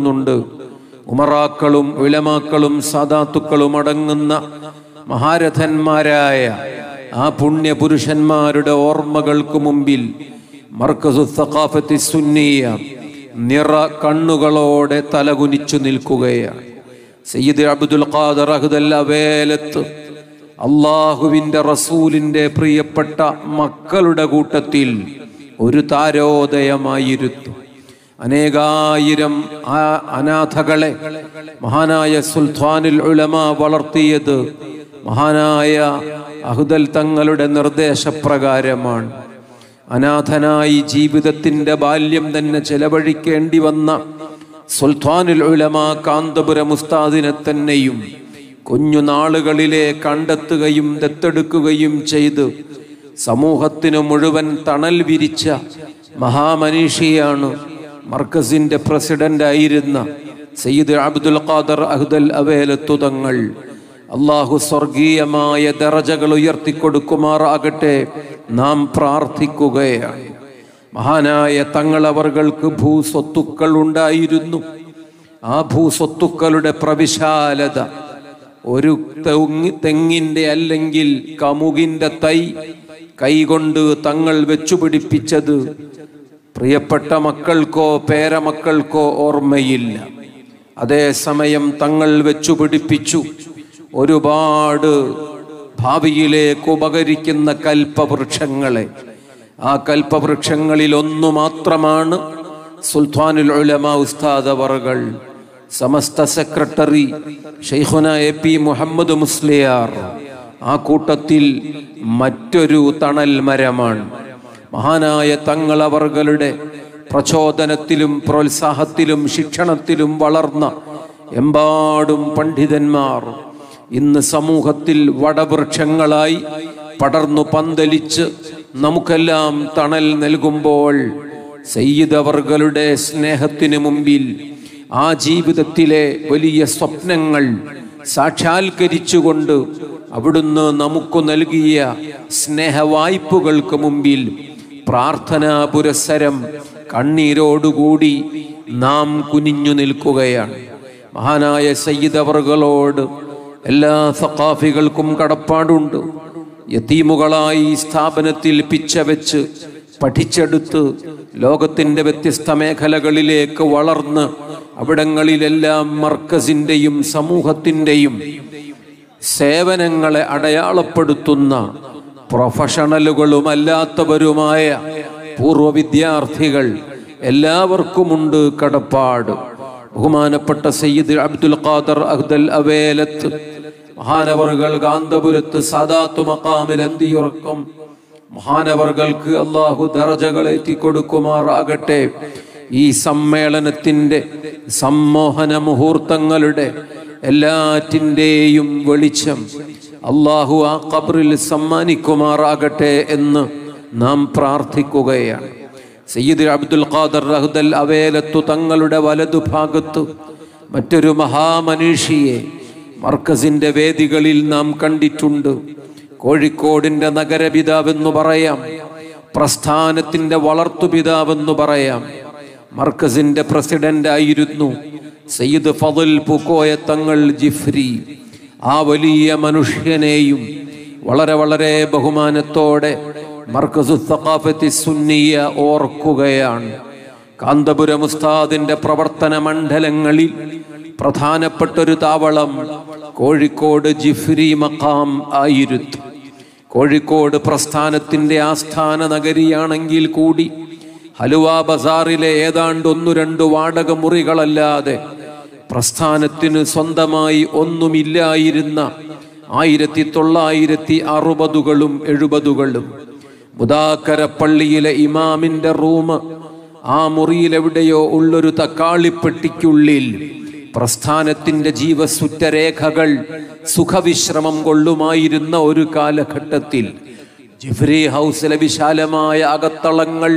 ഓർക്കുന്നുണ്ട് ഉമറാക്കളും ഉലമാക്കളും സാദാത്തുക്കളും അടങ്ങുന്ന മഹാരഥന്മാരായ ആ പുണ്യപുരുഷന്മാരുടെ ഓർമ്മകൾക്ക് മുമ്പിൽ മർക്കസു സഖാഫത്തി സുന്നിയ നിറ കണ്ണുകളോടെ തലകുനിച്ചു നിൽക്കുകയാണ് സയ്യിദ് അബ്ദുൽ ഖാദർ അഹ്ദൽ അവേലത്ത് അള്ളാഹുവിൻ്റെ റസൂലിൻ്റെ പ്രിയപ്പെട്ട മക്കളുടെ കൂട്ടത്തിൽ ഒരു താരോദയമായിരുന്നു അനേകായിരം ആ അനാഥകളെ മഹാനായ സുൽത്താനുൽ ഉലമ വളർത്തിയത് മഹാനായ അഹുദൽ തങ്ങളുടെ നിർദ്ദേശപ്രകാരമാണ് അനാഥനായി ജീവിതത്തിന്റെ ബാല്യം തന്നെ ചെലവഴിക്കേണ്ടി വന്ന സുൽത്താനുൽ ഉലമ കാന്തപുരം ഉസ്താദിനെ തന്നെയും കുഞ്ഞുനാളുകളിലെ കണ്ടെത്തുകയും ദത്തെടുക്കുകയും ചെയ്ത് സമൂഹത്തിനു മുഴുവൻ തണൽ വിരിച്ച മഹാമനീഷിയാണ് മർക്കസിന്റെ പ്രസിഡന്റ് ആയിരുന്ന സയ്യിദ് അബ്ദുൽ ഖാദർ അഹ്ദൽ അവേലത്തുതങ്ങൾ അള്ളാഹു സ്വർഗീയമായ ദറജകൾ ഉയർത്തിക്കൊടുക്കുമാറാകട്ടെ നാം പ്രാർത്ഥിക്കുകയാണ് മഹാനായ തങ്ങളവർക്ക് ഭൂസ്വത്തുക്കൾ ഉണ്ടായിരുന്നു ആ ഭൂസ്വത്തുക്കളുടെ പ്രവിശാലത ഒരു തെങ്ങി തെങ്ങിൻ്റെ അല്ലെങ്കിൽ കമുകിൻ്റെ തൈ കൈകൊണ്ട് തങ്ങൾ വെച്ചുപിടിപ്പിച്ചത് പ്രിയപ്പെട്ട മക്കൾക്കോ പേരമക്കൾക്കോ ഓർമ്മയില്ല അതേസമയം തങ്ങൾ വെച്ചുപിടിപ്പിച്ചു ഒരുപാട് ഭാവിയിലേക്ക് ഉപകരിക്കുന്ന കൽപ്പവൃക്ഷങ്ങളെ ആ കൽപ്പവൃക്ഷങ്ങളിൽ ഒന്നു മാത്രമാണ് സുൽത്താനുൽ ഉലമ ഉസ്താദ് അവറുകൾ സമസ്ത സെക്രട്ടറി ഷെയ്ഖുന എ പി മുഹമ്മദ് മുസ്ലിയാർ ആ കൂട്ടത്തിൽ മറ്റൊരു തണൽ മരമാണ് മഹാനായ തങ്ങളവറുകളുടെ പ്രചോദനത്തിലും പ്രോത്സാഹത്തിലും ശിക്ഷണത്തിലും വളർന്ന എമ്പാടും പണ്ഡിതന്മാർ ഇന്ന് സമൂഹത്തിൽ വടവൃക്ഷങ്ങളായി പടർന്നു പന്തലിച്ച് നമുക്കെല്ലാം തണൽ നൽകുമ്പോൾ സയ്യിദ് അവർകളുടെ സ്നേഹത്തിന് മുമ്പിൽ ആ ജീവിതത്തിലെ വലിയ സ്വപ്നങ്ങൾ സാക്ഷാത്കരിച്ചുകൊണ്ട് അവിടുന്ന് നമുക്ക് നൽകിയ സ്നേഹവായ്പകൾക്ക് മുമ്പിൽ പ്രാർത്ഥനാ പുരസ്സരം കണ്ണീരോടുകൂടി നാം കുനിഞ്ഞു നിൽക്കുകയാണ് മഹാനായ സയ്യിദ് അവർകളോട് എല്ലാ സഖാഫികൾക്കും കടപ്പാടുണ്ട് യത്തീമുകളായി ഈ സ്ഥാപനത്തിൽ പിച്ച വെച്ച് പഠിച്ചെടുത്ത് ലോകത്തിന്റെ വ്യത്യസ്ത മേഖലകളിലേക്ക് വളർന്ന് അവിടങ്ങളിലെല്ലാം മർക്കസിന്റെയും സമൂഹത്തിന്റെയും സേവനങ്ങളെ അടയാളപ്പെടുത്തുന്ന പ്രൊഫഷണലുകളുമല്ലാത്തവരുമായ പൂർവ്വ വിദ്യാർത്ഥികൾ എല്ലാവർക്കുമുണ്ട് കടപ്പാട് ബഹുമാനപ്പെട്ട സയ്യിദ് അബ്ദുൽ ഖാദർ അഹ്ദൽ അവേലത്ത് മഹാനവറുകൾ കാന്തപുരത്ത് സദാത്തു മക്കാമിൽ എന്തിയുറക്കും മഹാനവറുകൾക്ക് അള്ളാഹു ദറജകൾ എത്തിക്കൊടുക്കുമാറാകട്ടെ ഈ സമ്മേളനത്തിന്റെ സമ്മോഹന മുഹൂർത്തങ്ങളുടെ എല്ലാറ്റിൻ്റെയും വെളിച്ചം അള്ളാഹു ആ ഖബറിൽ സമ്മാനിക്കുമാറാകട്ടെ എന്ന് നാം പ്രാർത്ഥിക്കുകയാണ് സയ്യിദ് അബ്ദുൽ ഖാദർ റഹ്ദൽ അവേലത്തു തങ്ങളുടെ വലതുഭാഗത്ത് മറ്റൊരു മഹാമനീഷിയെ മർക്കസിന്റെ വേദികളിൽ നാം കണ്ടിട്ടുണ്ട് കോഴിക്കോടിന്റെ നഗരപിതാവെന്ന് പറയാം പ്രസ്ഥാനത്തിന്റെ വളർത്തുപിതാവെന്ന് പറയാം മർക്കസിന്റെ പ്രസിഡന്റ് ആയിരുന്നു സയ്യിദ് ഫضൽ പൂക്കോയ തങ്ങൾ ജിഫ്രി ആ വലിയ മനുഷ്യനെയും വളരെ വളരെ ബഹുമാനത്തോടെ മർക്കസു സഖാഫത്തി സുന്നിയ ഓർക്കുകയാണ് കാന്തപുരം ഉസ്താദിന്റെ പ്രവർത്തന മണ്ഡലങ്ങളിൽ പ്രധാനപ്പെട്ടൊരു താവളം കോഴിക്കോട് ജിഫ്രി മക്കാം ആയിരുന്നു കോഴിക്കോട് പ്രസ്ഥാനത്തിന്റെ ആസ്ഥാന നഗരിയാണെങ്കിൽ കൂടി ഹലുവ ബസാറിലെ ഏതാണ്ട് ഒന്നു രണ്ട് വാടക മുറികളല്ലാതെ പ്രസ്ഥാനത്തിന് സ്വന്തമായി ഒന്നുമില്ലായിരുന്ന ആയിരത്തി തൊള്ളായിരത്തി അറുപതുകളും എഴുപതുകളും മുതാക്കര പള്ളിയിലെ ഇമാമിന്റെ റൂം ആ മുറിയിൽ എവിടെയോ ഉള്ളൊരു തക്കാളിപ്പെട്ടിക്കുള്ളിൽ പ്രസ്ഥാനത്തിന്റെ ജീവസുറ്റ രേഖകൾ സുഖവിശ്രമം കൊള്ളുമായിരുന്ന ഒരു കാലഘട്ടത്തിൽ ജിഫ്രി ഹൗസിലെ വിശാലമായ അകത്തളങ്ങൾ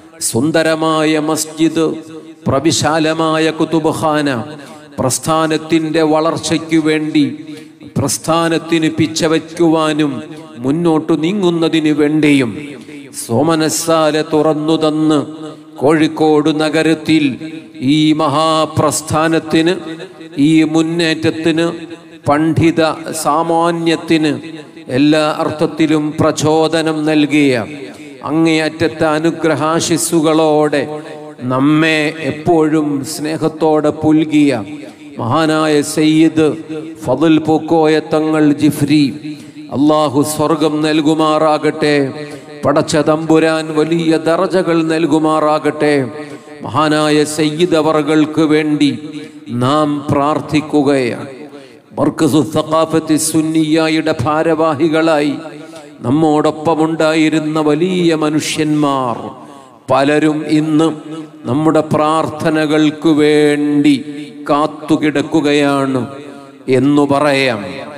സുന്ദരമായ മസ്ജിദ് പ്രവിശാലമായ കുതുബഖാന പ്രസ്ഥാനത്തിന്റെ വളർച്ചയ്ക്കു വേണ്ടി പ്രസ്ഥാനത്തിന് പിച്ചവയ്ക്കുവാനും മുന്നോട്ടു നീങ്ങുന്നതിന് വേണ്ടിയും സോമനസാല തുറന്നു തന്ന് കോഴിക്കോട് നഗരത്തിൽ ഈ മഹാപ്രസ്ഥാനത്തിന് ഈ മുന്നേറ്റത്തിന് പണ്ഡിത സാമാന്യത്തിന് എല്ലാ അർത്ഥത്തിലും പ്രചോദനം നൽകിയ അങ്ങേയറ്റത്തെ അനുഗ്രഹാശിസ്സുകളോടെ നമ്മെ എപ്പോഴും സ്നേഹത്തോടെ പുൽകിയ മഹാനായ സയ്യിദ് ഫതുൽ പൂക്കോയ തങ്ങൾ ജിഫ്രി അള്ളാഹു സ്വർഗം നൽകുമാറാകട്ടെ പടച്ച തമ്പുരാൻ വലിയ ദറജകൾ നൽകുമാറാകട്ടെ മഹാനായ സയ്യിദ് അവറുകൾക്ക് വേണ്ടി നാം പ്രാർത്ഥിക്കുകയാണ് മർക്കസു സഖാഫത്തി സുന്നിയായുടെ ഭാരവാഹികളായി നമ്മോടൊപ്പമുണ്ടായിരുന്ന വലിയ മനുഷ്യന്മാർ പലരും ഇന്ന് നമ്മുടെ പ്രാർത്ഥനകൾക്ക് വേണ്ടി കാത്തുകിടക്കുകയാണ് എന്നു പറയാം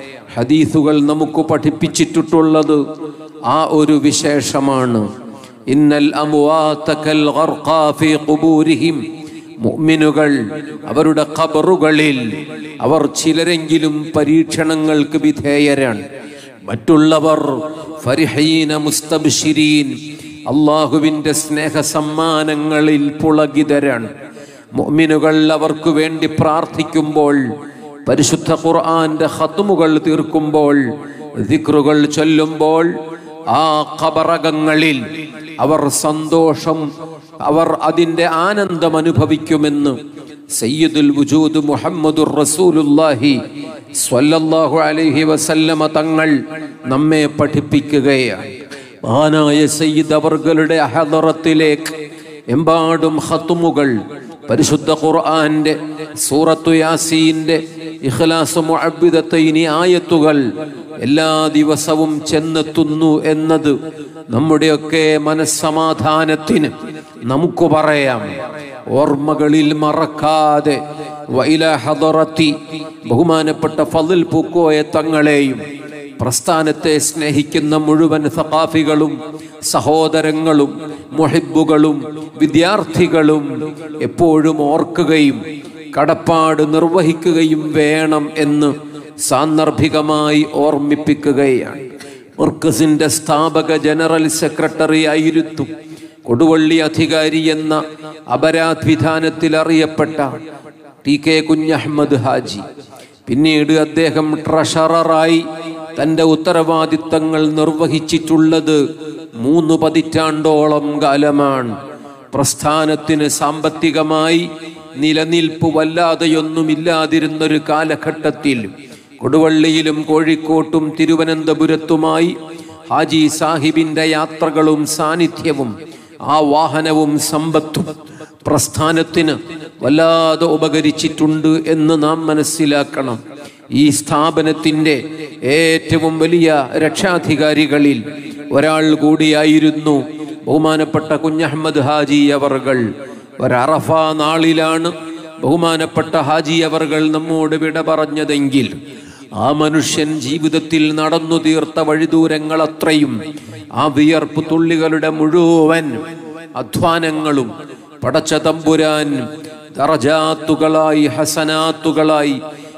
ഹദീസുകൾ നമുക്ക് പഠിപ്പിച്ചിട്ടുള്ളത് ആ ഒരു വിശേഷമാണ് ഇന്നൽ അമുവാത്തക്കൽ ഗർഖാ ഫീ ഖുബൂരിഹിം മുഅ്മിനുകൾ അവരുടെ ഖബറുകളിൽ അവർ ചിലരെങ്കിലും പരീക്ഷണങ്ങൾക്ക് വിധേയരാണ് മറ്റുള്ളവർ ഫരിഹീന മുസ്തബ്ശിരീൻ അള്ളാഹുവിൻ്റെ സ്നേഹ സമ്മാനങ്ങളിൽ പുളകിതരാണ് മുഅ്മിനുകൾ അവർക്ക് വേണ്ടി പ്രാർത്ഥിക്കുമ്പോൾ പരിശുദ്ധ ഖുർആന്റെ ഖത്മുകൾ തീർക്കുമ്പോൾ ദിക്റുകൾ ചൊല്ലുമ്പോൾ ആ ഖബറകങ്ങളിൽ അവർ സന്തോഷം അവർ അതിൻ്റെ ആനന്ദം അനുഭവിക്കുമെന്ന് സയ്യിദുൽ വുജൂദ് മുഹമ്മദുർ റസൂലുല്ലാഹി സ്വല്ലല്ലാഹു അലൈഹി വസല്ലമ തങ്ങൾ നമ്മെ പഠിപ്പിക്കുകയാണ് മഹാനായ സയ്യിദ് അവർകളുടെ അഹദറത്തിലേക്ക് എമ്പാടും ഖത്തുമുകൾ പരിശുദ്ധ ഖുർആന്റെ സൂറത്തു യാസീന്റെ ഇഖ്ലാസ് മുഅബ്ബിദത്തൈനി ആയത്തുകൾ എല്ലാ ദിവസവും ചെന്നെത്തുന്നു എന്നത് നമ്മുടെയൊക്കെ മനസ്സമാധാനത്തിന് നമുക്ക് പറയാം ഓർമ്മകളിൽ മറക്കാതെ വൈല ഹദറത്തി ബഹുമാനപ്പെട്ട ഫതിൽ പൂക്കോയ തങ്ങളെയും പ്രസ്ഥാനത്തെ സ്നേഹിക്കുന്ന മുഴുവൻ സഖാഫികളും സഹോദരങ്ങളും മുഹിബുകളും വിദ്യാർത്ഥികളും എപ്പോഴും ഓർക്കുകയും കടപ്പാട് നിർവഹിക്കുകയും വേണം എന്ന് സാന്ദർഭികമായി ഓർമ്മിപ്പിക്കുകയാണ് മർക്കസിന്റെ സ്ഥാപക ജനറൽ സെക്രട്ടറി ആയിരുന്നു കൊടുവള്ളി അധികാരി എന്ന അപരാധിധാനത്തിൽ അറിയപ്പെട്ട ടി കെ കുഞ്ഞഹമ്മദ് ഹാജി പിന്നീട് അദ്ദേഹം ട്രഷററായി തന്റെ ഉത്തരവാദിത്തങ്ങൾ നിർവഹിച്ചിട്ടുള്ളത് മൂന്ന് പതിറ്റാണ്ടോളം കാലമാണ് പ്രസ്ഥാനത്തിന് സാമ്പത്തികമായി നിലനിൽപ്പ് വല്ലാതെയൊന്നുമില്ലാതിരുന്നൊരു കാലഘട്ടത്തിൽ കൊടുവള്ളിയിലും കോഴിക്കോട്ടും തിരുവനന്തപുരത്തുമായി ഹാജി സാഹിബിന്റെ യാത്രകളും സാന്നിധ്യവും ആ വാഹനവും സമ്പത്തും പ്രസ്ഥാനത്തിന് വല്ലാതെ ഉപകരിച്ചിട്ടുണ്ട് എന്ന് നാം മനസ്സിലാക്കണം ഈ സ്ഥാപനത്തിൻ്റെ ഏറ്റവും വലിയ രക്ഷാധികാരികളിൽ ഒരാൾ കൂടിയായിരുന്നു ബഹുമാനപ്പെട്ട കുഞ്ഞഹമ്മദ് ഹാജി അവർകൾ ഒരറഫ നാളിലാണ് ബഹുമാനപ്പെട്ട ഹാജി അവർകൾ നമ്മോട് വിട പറഞ്ഞതെങ്കിൽ ആ മനുഷ്യൻ ജീവിതത്തിൽ നടന്നു തീർത്ത വഴിദൂരങ്ങൾ അത്രയും ആ വിയർപ്പ് തുള്ളികളുടെ മുഴുവൻ അധ്വാനങ്ങളും പടച്ച തമ്പുരാൻ ദറജാത്തുകളായി ഹസനാത്തുകളായി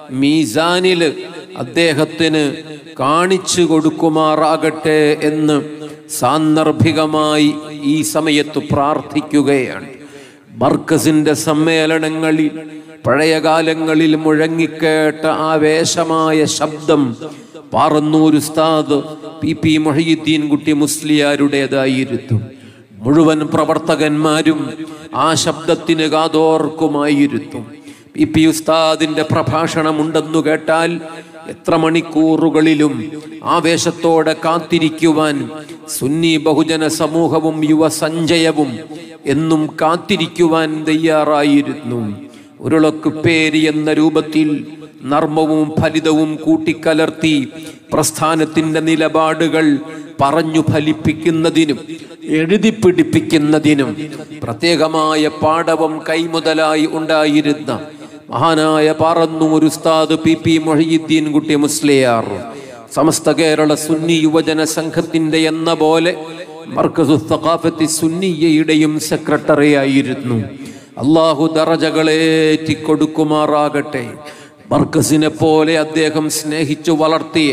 മീസാനില് അദ്ദേഹത്തിന് കാണിച്ചു കൊടുക്കുമാറാകട്ടെ എന്ന് സാന്ദർഭികമായി ഈ സമയത്ത് പ്രാർത്ഥിക്കുകയാണ് മർക്കസിന്റെ സമ്മേളനങ്ങളിൽ പഴയ കാലങ്ങളിൽ മുഴങ്ങിക്കേട്ട ആവേശമായ ശബ്ദം പാറന്നൂർ ഉസ്താദ് പി പി മൊഹീദ്ദീൻ കുട്ടി മുസ്ലിയാരുടേതായിരുന്നു മുഴുവൻ പ്രവർത്തകന്മാരും ആ ശബ്ദത്തിന് കാതോർക്കുമായിരുന്നു പി പി ഉസ്താദിന്റെ പ്രഭാഷണമുണ്ടെന്നു കേട്ടാൽ എത്ര മണിക്കൂറുകളിലും ആവേശത്തോടെ കാത്തിരിക്കുവാൻ സുന്നി ബഹുജന സമൂഹവും യുവസഞ്ചയവും എന്നും കാത്തിരിക്കുവാൻ തയ്യാറായിരുന്നു ഉരുളക്ക് പേര് എന്ന രൂപത്തിൽ നർമ്മവും ഫലിതവും കൂട്ടിക്കലർത്തി പ്രസ്ഥാനത്തിന്റെ നിലപാടുകൾ പറഞ്ഞു ഫലിപ്പിക്കുന്നതിനും എഴുതി പിടിപ്പിക്കുന്നതിനും പ്രത്യേകമായ പാടവം കൈമുതലായി ഉണ്ടായിരുന്ന മഹാനായ പാറന്നൂർ ഉസ്താദ് പി പി മൊഹീദ്ദീൻ കുട്ടി മുസ്ലിയാർ സമസ്ത കേരള സുന്നി യുവജന സംഘത്തിന്റെ എന്ന പോലെ മർക്കസു സഖാഫത്തി സുന്നിയയുടെയും സെക്രട്ടറി ആയിരുന്നു അള്ളാഹു ദറജകളേറ്റി കൊടുക്കുമാറാകട്ടെ മർക്കസിനെ പോലെ അദ്ദേഹം സ്നേഹിച്ചു വളർത്തിയ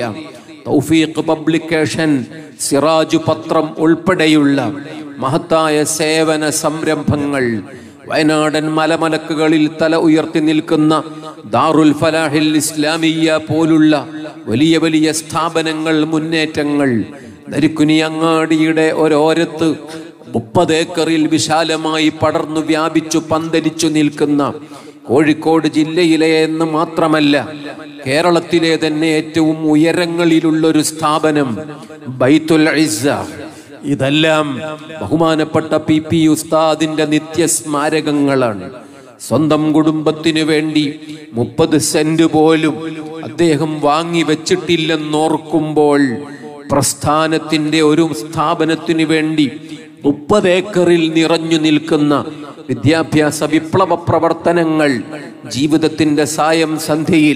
തൗഫീഖ് പബ്ലിക്കേഷൻ സിറാജു പത്രം ഉൾപ്പെടെയുള്ള മഹത്തായ സേവന സംരംഭങ്ങൾ വയനാടൻ മലമലക്കുകളിൽ തല ഉയർത്തി നിൽക്കുന്ന ദാറുൽ ഫലാഹിൽ ഇസ്ലാമിയ പോലുള്ള വലിയ വലിയ സ്ഥാപനങ്ങൾ മുന്നേറ്റങ്ങൾ നരിക്കുനി അങ്ങാടിയുടെ ഒരോരത്ത് മുപ്പത് ഏക്കറിൽ വിശാലമായി പടർന്നു വ്യാപിച്ചു പന്തലിച്ചു നിൽക്കുന്ന കോഴിക്കോട് ജില്ലയിലെ എന്ന് മാത്രമല്ല കേരളത്തിലെ തന്നെ ഏറ്റവും ഉയരങ്ങളിലുള്ളൊരു സ്ഥാപനം ബൈത്തുൽ ഇസ്സ ഇതെല്ലാം ബഹുമാനപ്പെട്ട പി പി ഉസ്താദിന്റെ നിത്യസ്മാരകങ്ങളാണ് സ്വന്തം കുടുംബത്തിനു വേണ്ടി മുപ്പത് സെന്റ് പോലും അദ്ദേഹം വാങ്ങി വെച്ചിട്ടില്ലെന്നോർക്കുമ്പോൾ പ്രസ്ഥാനത്തിന്റെ ഒരു സ്ഥാപനത്തിനു വേണ്ടി മുപ്പത് ഏക്കറിൽ നിറഞ്ഞു നിൽക്കുന്ന വിദ്യാഭ്യാസ വിപ്ലവ പ്രവർത്തനങ്ങൾ ജീവിതത്തിന്റെ സായം സന്ധ്യയിൽ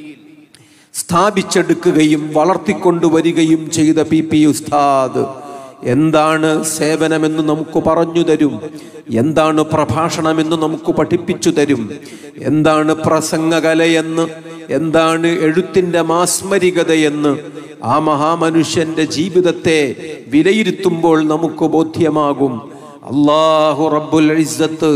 സ്ഥാപിച്ചെടുക്കുകയും വളർത്തിക്കൊണ്ടുവരികയും ചെയ്ത പി പി ഉസ്താദ് എന്താണ് സേവനമെന്ന് നമുക്ക് പറഞ്ഞു തരും എന്താണ് പ്രഭാഷണമെന്ന് നമുക്ക് പഠിപ്പിച്ചു തരും എന്താണ് പ്രസംഗകലയെന്ന് എന്താണ് എഴുത്തിന്റെ മാസ്മരികതയെന്ന് ആ മഹാമനുഷ്യന്റെ ജീവിതത്തെ വിലയിരുത്തുമ്പോൾ നമുക്ക് ബോധ്യമാകും അള്ളാഹു റബ്ബുൽ ഇസ്സത്ത്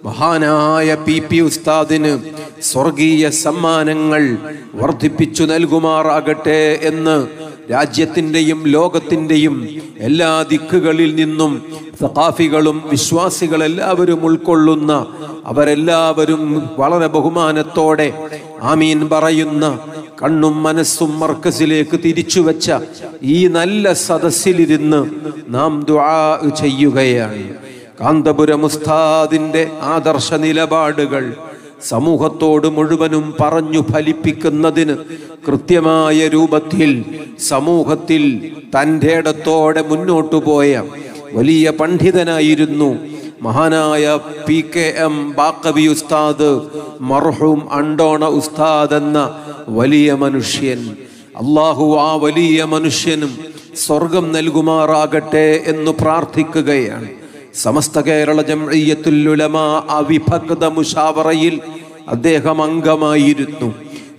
മഹാനായ പി പി ഉസ്താദിന് സ്വർഗീയ സമ്മാനങ്ങൾ വർദ്ധിപ്പിച്ചു നൽകുമാറാകട്ടെ എന്ന് രാജ്യത്തിൻ്റെയും ലോകത്തിൻ്റെയും എല്ലാ ദിക്കുകളിൽ നിന്നും സഖാഫികളും വിശ്വാസികളെല്ലാവരും ഉൾക്കൊള്ളുന്ന അവരെല്ലാവരും വളരെ ബഹുമാനത്തോടെ ആമീൻ പറയുന്ന കണ്ണും മനസ്സും മർക്കസിലേക്ക് തിരിച്ചു വെച്ച ഈ നല്ല സദസ്സിലിരുന്ന് നാം ദുആ ചെയ്യുകയാണ് കാന്തപുരം ഉസ്താദിന്റെ ആദർശ നിലപാടുകൾ സമൂഹത്തോട് മുഴുവനും പറഞ്ഞു ഫലിപ്പിക്കുന്നതിന് കൃത്യമായ രൂപത്തിൽ സമൂഹത്തിൽ തൻ്റെ ഇടത്തോടെ മുന്നോട്ടു പോയ വലിയ പണ്ഡിതനായിരുന്നു മഹാനായ പി കെ എം ബാക്കവി ഉസ്താദ് മർഹൂം അണ്ടോണ ഉസ്താദ് എന്ന വലിയ മനുഷ്യൻ അള്ളാഹു ആ വലിയ മനുഷ്യനും സ്വർഗം നൽകുമാറാകട്ടെ എന്ന് പ്രാർത്ഥിക്കുകയാണ് സമസ്ത കേരള ജംഇയ്യത്തുൽ ഉലമ അവിഭക്ത മുഷാവറയിൽ അദ്ദേഹം അംഗമായിരുന്നു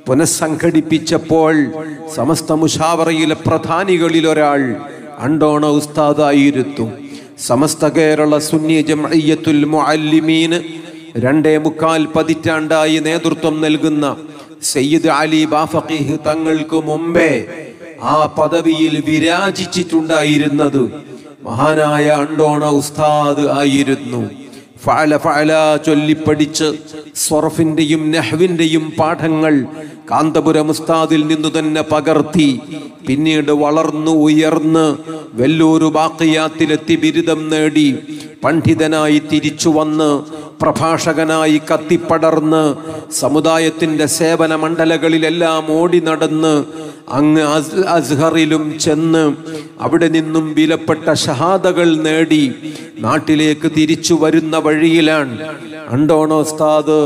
പുനഃസംഘടിപ്പിച്ചപ്പോൾ സമസ്ത മുഷാവറയിലെ പ്രധാനികളിൽ ഒരാൾ അണ്ടോണ ഉസ്താദായിരുന്നു സമസ്ത കേരള സുന്നി ജംഇയ്യത്തുൽ മുഅല്ലിമീന് രണ്ടേ മുക്കാൽ പതിറ്റാണ്ടായി നേതൃത്വം നൽകുന്ന സയ്യിദ് അലി ബാഫഖീഹ് തങ്ങൾക്ക് മുമ്പേ ആ പദവിയിൽ വിരാജിച്ചിട്ടുണ്ടായിരുന്നത് മഹാനായ അണ്ടോണ ഉസ്താദ് ആയിരുന്നു ഫഅല ഫഅല ചൊല്ലിപ്പടിച്ച് സ്വറഫിന്റെയും നെഹ്വിന്റെയും പാഠങ്ങൾ കാന്തപുരം ഉസ്താദിൽ നിന്നു തന്നെ പകർത്തി പിന്നീട് വളർന്നു ഉയർന്ന് വെല്ലൂരു ബാക്കിയാത്തിലെത്തി ബിരുദം നേടി പണ്ഡിതനായി തിരിച്ചു വന്ന് പ്രഭാഷകനായി കത്തിപ്പടർന്ന് സമുദായത്തിന്റെ സേവന മണ്ഡലങ്ങളിലെല്ലാം ഓടി നടന്ന് അങ്ങ് അസ് അസ്ഹറിലും ചെന്ന് അവിടെ നിന്നും വിലപ്പെട്ട ഷഹാദകൾ നേടി നാട്ടിലേക്ക് തിരിച്ചു വരുന്ന വഴിയിലാണ് അണ്ടോണോസ്താദ്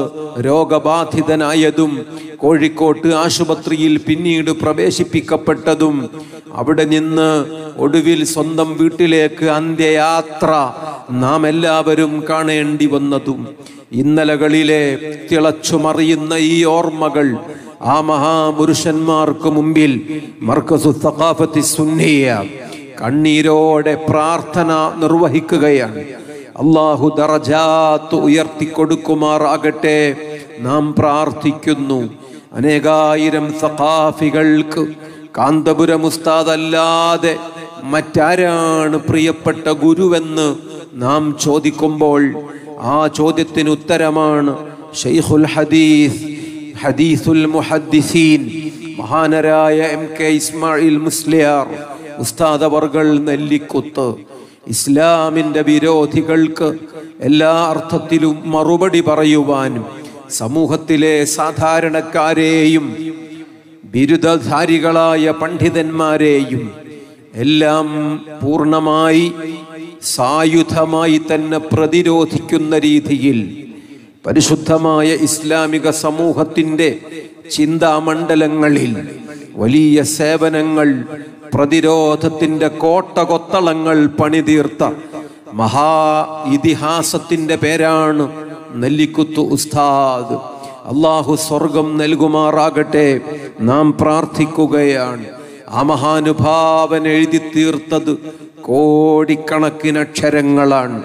രോഗബാധിതനായതും കോഴിക്കോട്ട് ആശുപത്രിയിൽ പിന്നീട് പ്രവേശിപ്പിക്കപ്പെട്ടതും അവിടെ നിന്ന് ഒടുവിൽ സ്വന്തം വീട്ടിലേക്ക് അന്ത്യയാത്ര നാം എല്ലാവരും കാണേണ്ടി വന്നതും ഇന്നലകളിലെ തിളച്ചുമറിയുന്ന ഈ ഓർമ്മകൾ ആ മഹാപുരുഷന്മാർക്ക് മുമ്പിൽ മർക്കസു സഖാഫത്തി സുന്നിയ കണ്ണീരോടെ പ്രാർത്ഥന നിർവഹിക്കുകയാണ് അള്ളാഹു ദറജാത്ത് ഉയർത്തിക്കൊടുക്കുമാറാകട്ടെ നാം പ്രാർത്ഥിക്കുന്നു അനേകായിരം സഖാഫികൾക്ക് കാന്തപുരം ഉസ്താദ് അല്ലാതെ മറ്റാരാണ് പ്രിയപ്പെട്ട ഗുരുവെന്ന് നാം ചോദിക്കുമ്പോൾ ആ ചോദ്യത്തിന് ഉത്തരമാണ് ഷെയ്ഖുൽ ഹദീസ് ഹദീസുൽ മുഹദ്ദിസീൻ മഹാനരായ എം കെ ഇസ്മായിൽ മുസ്ലിയാർ ഉസ്താദ് അവർകൾ നെല്ലിക്കുത്ത് ഇസ്ലാമിന്റെ വിരോധികൾക്ക് എല്ലാ അർത്ഥത്തിലും മറുപടി പറയുവാനും സമൂഹത്തിലെ സാധാരണക്കാരെയും ബിരുദധാരികളായ പണ്ഡിതന്മാരെയും എല്ലാം പൂർണ്ണമായി സായുധമായി തന്നെ പ്രതിരോധിക്കുന്ന രീതിയിൽ പരിശുദ്ധമായ ഇസ്ലാമിക സമൂഹത്തിന്റെ ചിന്താമണ്ഡലങ്ങളിൽ വലിയ സേവനങ്ങൾ പ്രതിരോധത്തിന്റെ കോട്ടകൊത്തളങ്ങൾ പണിതീർത്ത മഹാ ഇതിഹാസത്തിന്റെ പേരാണ് നെല്ലിക്കുത്ത് ഉസ്താദ് അള്ളാഹു സ്വർഗം നൽകുമാറാകട്ടെ നാം പ്രാർത്ഥിക്കുകയാണ് ആ മഹാനുഭാവൻ എഴുതി തീർത്തത് കോടിക്കണക്കിന് അക്ഷരങ്ങളാണ്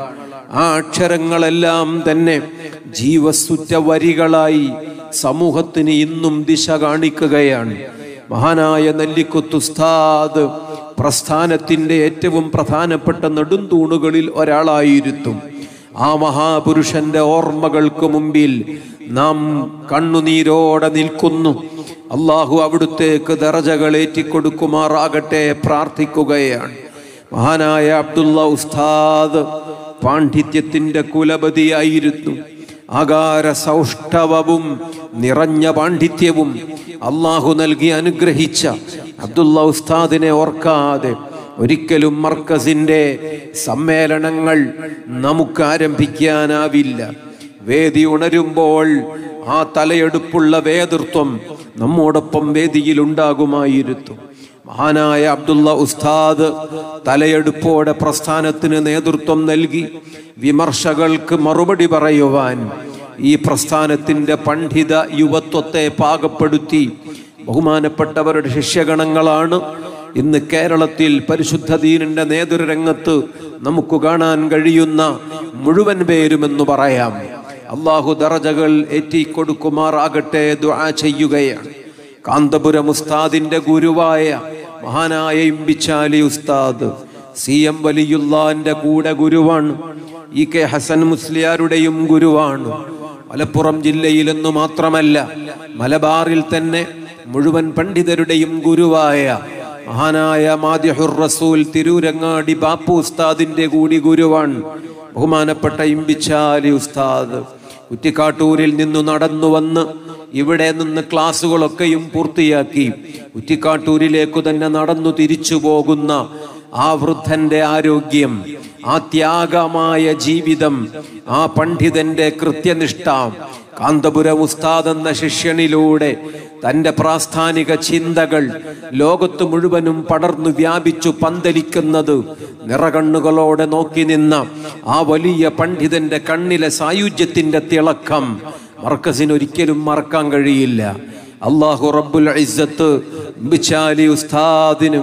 ആ അക്ഷരങ്ങളെല്ലാം തന്നെ ജീവസുറ്റ വരികളായി സമൂഹത്തിന് ഇന്നും ദിശ കാണിക്കുകയാണ് മഹാനായ നെല്ലിക്കുത്തുസ്താദ് പ്രസ്ഥാനത്തിന്റെ ഏറ്റവും പ്രധാനപ്പെട്ട നെടുന്തൂണുകളിൽ ഒരാളായിരുന്നു ആ മഹാപുരുഷന്റെ ഓർമ്മകൾക്ക് മുമ്പിൽ നാം കണ്ണുനീരോടെ നിൽക്കുന്നു അള്ളാഹു അവിടുത്തേക്ക് ദറജകൾ ഏറ്റിക്കൊടുക്കുമാറാകട്ടെ പ്രാർത്ഥിക്കുകയാണ് മഹാനായ അബ്ദുള്ള ഉസ്താദ് പാണ്ഡിത്യത്തിന്റെ കുലപതിയായിരുന്നു ആകാര സൗഷ്ഠവവും നിറഞ്ഞ പാണ്ഡിത്യവും അള്ളാഹു നൽകി അനുഗ്രഹിച്ച അബ്ദുള്ള ഉസ്താദിനെ ഓർക്കാതെ ഒരിക്കലും മർക്കസിന്റെ സമ്മേളനങ്ങൾ നമുക്ക് ആരംഭിക്കാനാവില്ല വേദി ഉണരുമ്പോൾ ആ തലയെടുപ്പുള്ള വേതൃത്വം നമ്മോടൊപ്പം വേദിയിൽ ഉണ്ടാകുമായിരുന്നു മഹാനായ അബ്ദുള്ള ഉസ്താദ് തലയെടുപ്പോടെ പ്രസ്ഥാനത്തിന് നേതൃത്വം നൽകി വിമർശകൾക്ക് മറുപടി പറയുവാൻ ഈ പ്രസ്ഥാനത്തിന്റെ പണ്ഡിത യുവത്വത്തെ പാകപ്പെടുത്തി ബഹുമാനപ്പെട്ടവരുടെ ശിഷ്യഗണങ്ങളാണ് ഇന്ന് കേരളത്തിൽ പരിശുദ്ധ ദീനിന്റെ നേതൃരംഗത്ത് നമുക്ക് കാണാൻ കഴിയുന്ന മുഴുവൻ പേരുമെന്ന് പറയാം അള്ളാഹു ദറജകൾ ഏറ്റിക്കൊടുക്കുമാറാകട്ടെ ദുആ ചെയ്യുകയാണ് കാന്തപുരം ഉസ്താദിന്റെ ഗുരുവായ മഹാനായ ഇമ്പിച്ചാലി ഉസ്താദ് സി എം വലിയുള്ളാന്റെ കൂടെ ഗുരുവാണ് ഇ കെ ഹസൻ മുസ്ലിയാരുടെയും ഗുരുവാണ് മലപ്പുറം ജില്ലയിൽ എന്ന് മാത്രമല്ല മലബാറിൽ തന്നെ മുഴുവൻ പണ്ഡിതരുടെയും ഗുരുവായ മഹാനായ മാദിഹുർ റസൂൽ തിരൂരങ്ങാടി ബാപ്പു ഉസ്താദിന്റെ കൂടി ഗുരുവാണ് ബഹുമാനപ്പെട്ട ഇമ്പിച്ചാലി ഉസ്താദ് കുറ്റിക്കാട്ടൂരിൽ നിന്നു നടന്നു വന്ന് ഇവിടെ നിന്ന് ക്ലാസ്സുകളൊക്കെയും പൂർത്തിയാക്കി കുറ്റിക്കാട്ടൂരിലേക്കു തന്നെ നടന്നു തിരിച്ചു പോകുന്ന ആ വൃദ്ധന്റെ ആരോഗ്യം ആ ത്യാഗമായ ജീവിതം ആ പണ്ഡിതന്റെ കൃത്യനിഷ്ഠ കാന്തപുരം ഉസ്താദ് എന്ന ശിഷ്യനിലൂടെ തന്റെ പ്രാസ്ഥാനിക ചിന്തകൾ ലോകത്ത് മുഴുവനും പടർന്നു വ്യാപിച്ചു പന്തലിക്കുന്നത് നിറകണ്ണുകളോടെ നോക്കി നിന്ന ആ വലിയ പണ്ഡിതന്റെ കണ്ണിലെ സായുജ്യത്തിന്റെ തിളക്കം മർക്കസിന് ഒരിക്കലും മറക്കാൻ കഴിയില്ല അള്ളാഹു റബ്ബുൽ ഇസ്സത്ത് ബിച്ചാലി ഉസ്താദിന്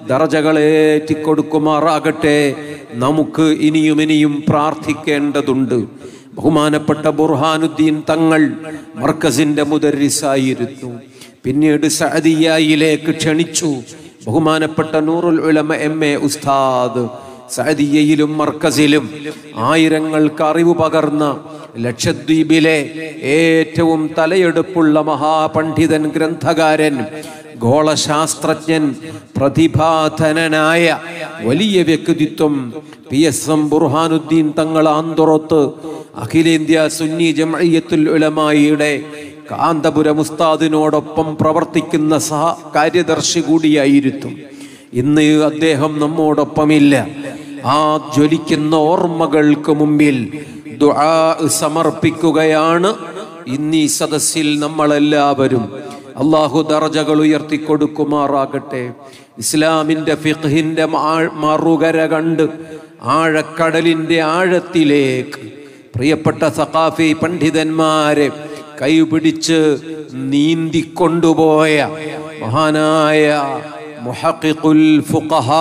ദറജകളേറ്റിക്കൊടുക്കുമാറാകട്ടെ നമുക്ക് ഇനിയും ഇനിയും പ്രാർത്ഥിക്കേണ്ടതുണ്ട് ബഹുമാനപ്പെട്ട ബുർഹാനുദ്ദീൻ തങ്ങൾ മർക്കസിന്റെ മുദരിസായിരുന്നു പിന്നീട് സഅദിയയിലേക്ക് ക്ഷണിച്ചു ബഹുമാനപ്പെട്ട നൂറുൽ ഉലമ എം എ ഉസ്താദ് സഅദിയയിലും മർക്കസിലും ആയിരങ്ങൾക്ക് അറിവ് പകർന്ന ലക്ഷദ്വീപിലെ ഏറ്റവും തലയെടുപ്പുള്ള മഹാപണ്ഡിതൻ ഗ്രന്ഥകാരൻ ഗോളശാസ്ത്രജ്ഞൻ പ്രതിഭാധനനായ വലിയ വ്യക്തിത്വം പി എസ് എം ബുർഹാനുദ്ദീൻ തങ്ങൾ ആന്തുറത്ത് അഖിലേന്ത്യാ സുന്നി ജമഅയ്യത്തുൽ ഉലമായിയുടെ കാന്തപുരം ഉസ്താദിനോടൊപ്പം പ്രവർത്തിക്കുന്ന സഹ കാര്യദർശി കൂടിയായിരുന്നു ഇന്ന് അദ്ദേഹം നമ്മോടൊപ്പമില്ല ആ ജ്വലിക്കുന്ന ഓർമ്മകൾക്ക് മുമ്പിൽ ദുആ സമർപ്പിക്കുകയാണ് ഇന്നീ സദസ്സിൽ നമ്മളെല്ലാവരും അള്ളാഹു ദറജകൾ ഉയർത്തിക്കൊടുക്കുമാറാകട്ടെ ഇസ്ലാമിന്റെ ഫിഖ്ഹിന്റെ മാ- മറുകര കണ്ട് ആഴക്കടലിന്റെ ആഴത്തിലേക്ക് പ്രിയപ്പെട്ട സഖാഫി പണ്ഡിതന്മാരെ കൈപിടിച്ച് നീന്തിക്കൊണ്ടുപോയ മഹാനായ മുഹഖിഖുൽ ഫുഖഹാ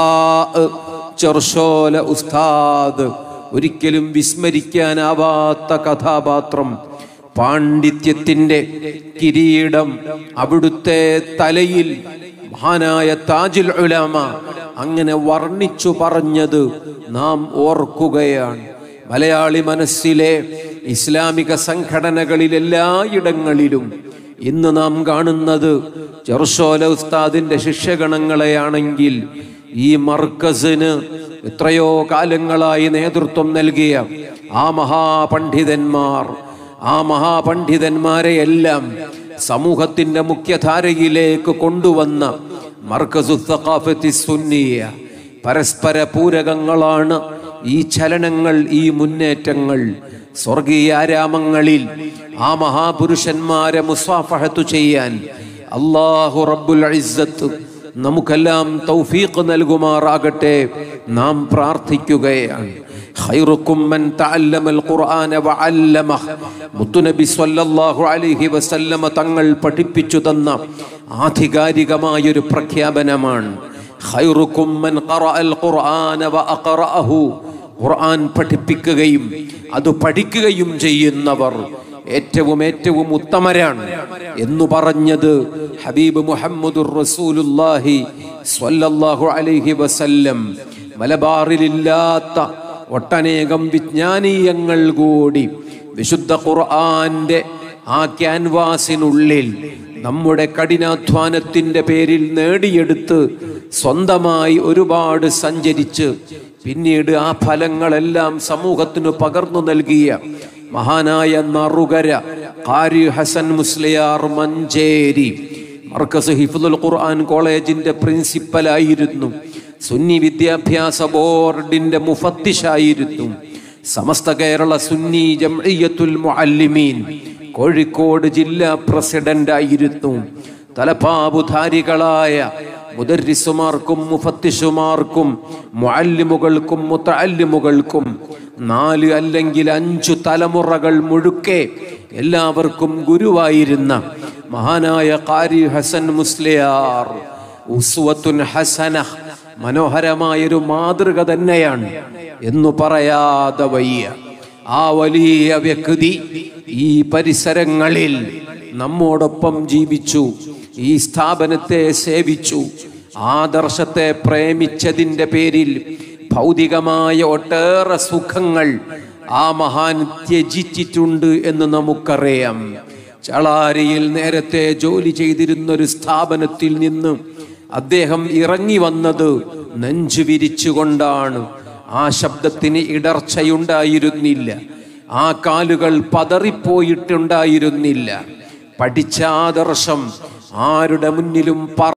ചെർശോല ഉസ്താദ് ഒരിക്കലും വിസ്മരിക്കാനാവാത്ത കഥാപാത്രം പാണ്ഡിത്യത്തിന്റെ കിരീടം അവിടുത്തെ തലയിൽ മഹാനായ താജുൽ ഉലമ അങ്ങനെ വർണ്ണിച്ചു പറഞ്ഞത് നാം ഓർക്കുകയാണ് മലയാളി മനസ്സിലെ ഇസ്ലാമിക സംഘടനകളിൽ എല്ലായിടങ്ങളിലും ഇന്ന് നാം കാണുന്നത് ചെറുശോല ഉസ്താദിന്റെ ശിഷ്യഗണങ്ങളെയാണെങ്കിൽ ഈ മർക്കസിന് എത്രയോ കാലങ്ങളായി നേതൃത്വം നൽകിയ ആ മഹാപണ്ഡിതന്മാർ ആ മഹാപണ്ഡിതന്മാരെ എല്ലാം സമൂഹത്തിന്റെ മുഖ്യധാരയിലേക്ക് കൊണ്ടുവന്ന മർക്കസു സഖാഫത്തി സുന്നിയ പരസ്പര പൂരകങ്ങളാണ് ഈ ചലനങ്ങൾ ഈ മുന്നേറ്റങ്ങൾ സ്വർഗീയ ആരാമങ്ങളിൽ ആ മഹാപുരുഷന്മാരെ മുസാഫഹത്തു ചെയ്യാൻ അള്ളാഹു റബ്ബുൽ ഇസ്സത്ത് നമുക്കെല്ലാം തൗഫീഖ് നൽകുമാറാകട്ടെ നാം പ്രാർത്ഥിക്കുകയാണ് ഖൈറുക്കും മൻ തഅല്ലമൽ ഖുർആന വഅല്ലമഹ് മുത്തുനബി സ്വല്ലല്ലാഹു അലൈഹി വസല്ലമ തങ്ങൾ പഠിപ്പിച്ചു തന്ന ആധികാരികമായൊരു പ്രഖ്യാപനമാണ് ഖൈറുക്കും മൻ ഖറഅൽ ഖുർആന വഅഖറഅഹു ഖുർആൻ പഠിപ്പിക്കുകയും അത് പഠിക്കുകയും ചെയ്യുന്നവർ ഏറ്റവും ഏറ്റവും ഉത്തമരാണ് എന്ന് പറഞ്ഞത് ഹബീബ് മുഹമ്മദുർ റസൂലുള്ളാഹി സ്വല്ലല്ലാഹു അലൈഹി വസല്ലം മലബാറിലില്ലാത്ത ഒട്ടനേകം വിജ്ഞാനീയങ്ങൾ കൂടി വിശുദ്ധ ഖുർആന്റെ ആ ക്യാൻവാസിനുള്ളിൽ നമ്മുടെ കഠിനാധ്വാനത്തിന്റെ പേരിൽ നേടിയെടുത്ത് സ്വന്തമായി ഒരുപാട് സഞ്ചരിച്ച് പിന്നീട് ആ ഫലങ്ങളെല്ലാം സമൂഹത്തിന് പകർന്നു നൽകിയ മഹാനായ നറുകര കാരി ഹസൻ മുസ്ലിയാർ മഞ്ചേരി മർക്കസ് ഹിഫുൽ ഖുർആൻ കോളേജിന്റെ പ്രിൻസിപ്പലായിരുന്നു സുന്നി വിദ്യാഭ്യാസ ബോർഡിന്റെ മുഫത്തിഷായിരുന്നു സമസ്ത കേരള സുന്നി ജംഇയ്യത്തുൽ മുഅല്ലിമീൻ കോഴിക്കോട് ജില്ലാ പ്രസിഡന്റ് ആയിരുന്നു തലപ്പാബുധാരികളായ മുദരിസുമാർക്കും മുഫത്തിഷുമാർക്കും മുഅല്ലിമുകൾക്കും മുത്തല്ലിമുകൾക്കും നാല് അല്ലെങ്കിൽ അഞ്ചു തലമുറകൾ മുഴുക്കെ എല്ലാവർക്കും ഗുരുവായിരുന്ന മഹാനായ കാരി ഹസൻ മുസ്ലിയാർ ഉസ്വത്തുൻ ഹസന മനോഹരമായൊരു മാതൃക തന്നെയാണ് എന്നു പറയാതെ വയ്യ ആ വലിയ വ്യക്തി ഈ പരിസരങ്ങളിൽ നമ്മോടൊപ്പം ജീവിച്ചു ഈ സ്ഥാപനത്തെ സേവിച്ചു ആദർശത്തെ പ്രേമിച്ചതിൻ്റെ പേരിൽ ഭൗതികമായ ഒട്ടേറെ സുഖങ്ങൾ ആ മഹാൻ ത്യജിച്ചിട്ടുണ്ട് എന്ന് നമുക്കറിയാം ചളാരിയിൽ നേരത്തെ ജോലി ചെയ്തിരുന്ന ഒരു സ്ഥാപനത്തിൽ നിന്ന് അദ്ദേഹം ഇറങ്ങി വന്നത് നെഞ്ചു വിരിച്ചുകൊണ്ടാണ് ആ ശബ്ദത്തിന് ഇടർച്ചയുണ്ടായിരുന്നില്ല ആ കാലുകൾ പതറിപ്പോയിട്ടുണ്ടായിരുന്നില്ല പഠിച്ച ആദർശം ആരുടെ മുന്നിലും പറ